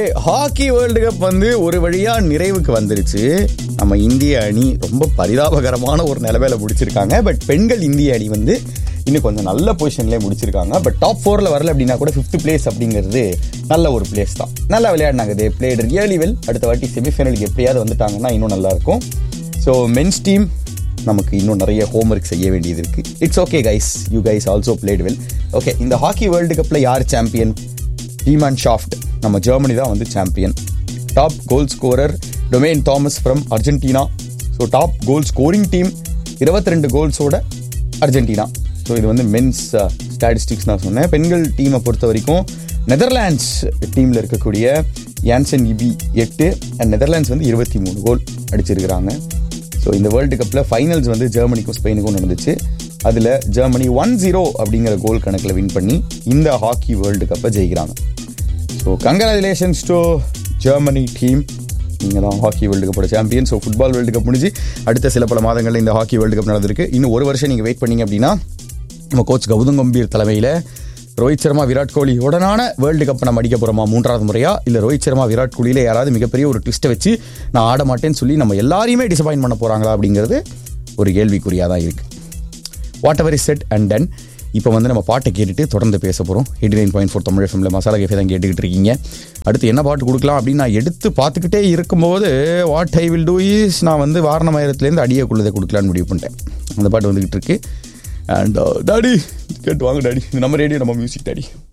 hockey world cup வந்து ஒரு வழியா நிறைவுக்கு வந்துருச்சு நம்ம இந்திய அணி ரொம்ப பரிதாபகரமான ஒரு நிலவேல முடிச்சிருக்காங்க பட் பெண்கள் இந்திய அணி வந்து இன்னும் கொஞ்சம் நல்ல பொசிஷன்லேயே முடிச்சிருக்காங்க பட் டாப் ஃபோரில் வரல அப்படின்னா கூட ஃபிஃப்த் பிளேஸ் அப்படிங்கிறது நல்ல ஒரு பிளேஸ் தான் நல்லா விளையாடினாங்க தே பிளேட் ரியலி வெல் அடுத்த வாட்டி செமிஃபைனலுக்கு எப்படியாவது வந்துட்டாங்கன்னா இன்னும் நல்லா இருக்கும் ஸோ மென்ஸ் டீம் நமக்கு இன்னும் நிறைய ஹோம்ஒர்க் செய்ய வேண்டியது இருக்கு it's okay guys you guys also played well okay இந்த ஹாக்கி வேர்ல்டு கப்பில் யார் சாம்பியன் டீமான் ஷாஃப்ட் நம்ம ஜெர்மனி தான் வந்து சாம்பியன் டாப் கோல் ஸ்கோரர் டொமைன் Thomas from Argentina so top goal scoring team இருபத்தி ரெண்டு கோல்ஸோட அர்ஜென்டினா ஸோ இது வந்து மென்ஸ் ஸ்டாட்டிஸ்டிக்ஸ் நான் சொன்னேன் பெண்கள் டீமை பொறுத்த வரைக்கும் நெதர்லாண்ட்ஸ் டீமில் இருக்கக்கூடிய யான்சன் இபி எட்டு அண்ட் நெதர்லாண்ட்ஸ் வந்து இருபத்தி மூணு கோல் அடிச்சிருக்கிறாங்க ஸோ இந்த வேர்ல்டு கப்பில் ஃபைனல்ஸ் வந்து ஜெர்மனிக்கும் ஸ்பெயினுக்கும் நடந்துச்சு அதில் ஜெர்மனி ஒன் ஜீரோ அப்படிங்கிற கோல் கணக்கில் வின் பண்ணி இந்த ஹாக்கி வேர்ல்டு கப்பை ஜெயிக்கிறாங்க so congratulations to Germany team நீங்கள் தான் ஹாக்கி வேர்ல்டு கப்போட champion so football world cup முடிஞ்சு அடுத்த சில பல மாதங்களில் இந்த ஹாக்கி வேர்ல்டு கப் நடந்திருக்கு இன்னும் ஒரு வருஷம் நீங்கள் வெயிட் பண்ணீங்க அப்படின்னா நம்ம கோச் கௌதம் கம்பீர் தலைமையில் ரோஹித் சர்மா விராட் கோலி உடனான வேர்ல்டு கப் நம்ம அடிக்க போகிறோமா மூன்றாவது முறையா இல்லை ரோஹித் சர்மா விராட் கோலியில் யாராவது மிகப்பெரிய ஒரு ட்விஸ்ட்டை வச்சு நான் ஆட மாட்டேன்னு சொல்லி நம்ம எல்லாரையுமே டிசப்பாயின் பண்ண போகிறாங்களா அப்படிங்கிறது ஒரு கேள்விக்குறியாக தான் இருக்குது whatever is said and done இப்போ வந்து நம்ம பாட்டை கேட்டுட்டு தொடர்ந்து பேச போகிறோம் eighty nine point four Tamil எஃப்எம்ல மசாலா கேஃபே தான் கேட்டுக்கிட்டு இருக்கீங்க அடுத்து என்ன பாட்டு கொடுக்கலாம் அப்படின்னு நான் எடுத்து பார்த்துக்கிட்டே இருக்கும்போது what I will do is நான் வந்து வாரணமாயிரத்துலேருந்து அடியக்குள்ளதை கொடுக்கலான்னு முடிவு பண்ணிட்டேன் அந்த பாட்டு வந்துக்கிட்டு இருக்கு அண்ட் டாடி கேட்டு வாங்க டாடி இது நம்ம ரேடியோ நம்ம மியூசிக் டாடி